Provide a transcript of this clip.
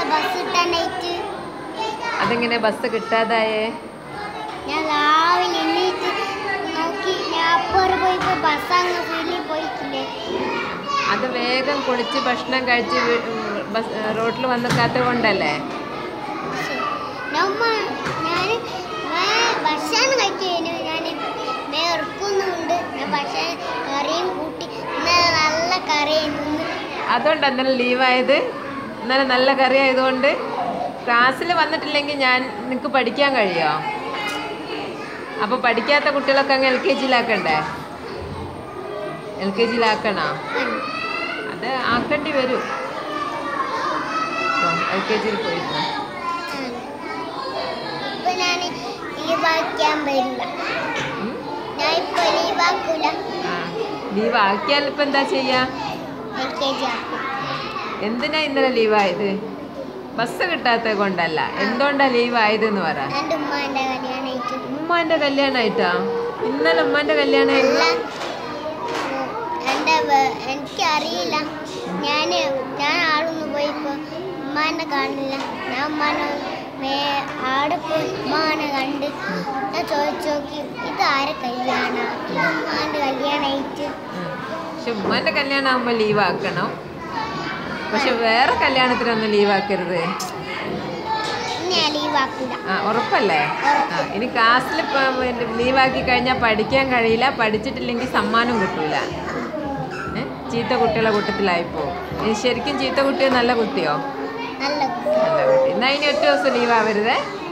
Bus കിട്ടാനായിട്ട് അതെങ്ങനെ bus കിട്ടാതായേ ഞാൻ രാവിലെ എണീറ്റ് നോക്കി ഞാൻ അപ്പുറം പോയപ്പോ ബസ് അങ്ങ് ഫീലിൽ പോയിട്ടില്ലേ അത് വേഗം കുളിച്ച് ഭക്ഷണം കഴിച്ച് വീ- ഉം, ബസ് റോട്ടിൽ വന്ന് കാത്ത കൊണ്ടല്ലേ നമ്മ ഞാൻ ഭക്ഷണം കഴിക്കുന്നു ഞാൻ വേർക്കുന്നുണ്ട് ഞാൻ ഭക്ഷണം കറിയും കൂട്ടി ഇന്നലെ നല്ല കറിയായിരുന്നു അതുകൊണ്ട് അന്നേരം ലീവായത് ഇന്നലെ നല്ല കറി ആയതുകൊണ്ട് ക്ലാസ്സിൽ വന്നിട്ടില്ലെങ്കിൽ ഞാൻ നിനക്ക് പഠിക്കാൻ കഴിയോ അപ്പോൾ പഠിക്കാത്ത കുട്ടികളൊക്കെ അങ്ങ് എൽ കെ ജിയിലാക്കണ്ടേ എൽ കെ ജിയിലാക്കണോ അത് ആക്കേണ്ടി വരും എൽ കെ ജിയിൽ പോയിരുന്നു ഇപ്പൊ ഞാൻ ലീവാക്കാൻ പറ്റില്ല ഉം? ഞാൻ ഇപ്പൊ ലീവാക്കൂല ആ ലീവ് ആക്കിയാൽ ഇപ്പം എന്താ ചെയ്യാ എൽ കെ ജി ആക്കും എന്തിനാ ഇന്നലെ ലീവായത് ബസ് കിട്ടാത്തത് കൊണ്ടല്ല എന്തുകൊണ്ടാ ലീവായതെന്ന് പറ എൻ്റെ ഉമ്മാൻ്റെ കല്യാണമായിട്ട് ഉമ്മാന്റെ കല്യാണമായിട്ടാ ഇന്നലെ ഉമ്മാന്റെ കല്യാണമായിരുന്നു അല്ല എൻ്റെ വേ- എനിക്കറിയില്ല ഞാൻ ഞാൻ ആടൊന്ന് പോയപ്പോൾ ഉമ്മാനെ കാണില്ല ഞാൻ ഉമ്മാനെ മേ ആടെ പോയി ഉമ്മാനെ കണ്ട് ഞാൻ ചോദിച്ചു നോക്കി ഇത് ആരെ കല്യാണ ഇത് ഉമ്മാൻ്റെ കല്യാണമായിട്ട് ഉം. പക്ഷെ ഉമ്മാന്റെ കല്യാണം ആകുമ്പോ ലീവ് ആക്കണം പക്ഷെ വേറെ കല്യാണത്തിനൊന്നും ലീവ് ആക്കരുത് ഇനി ഞാൻ ലീവാക്കില്ല ആ ഉറപ്പല്ലേ ആ ഇനി ക്ലാസ്സിൽ ലീവാക്കി കഴിഞ്ഞാൽ പഠിക്കാൻ കഴിയില്ല പഠിച്ചിട്ടില്ലെങ്കിൽ സമ്മാനം കിട്ടൂല ഏ? ചീത്ത കുട്ടികളെ കൂട്ടത്തിലായിപ്പോ ഇനി ശരിക്കും ചീത്ത കുട്ടിയോ നല്ല കുട്ടിയോ നല്ല നല്ല കുട്ടി എന്നാ ഇനി ഒറ്റ ദിവസം ലീവ് ആവരുതേ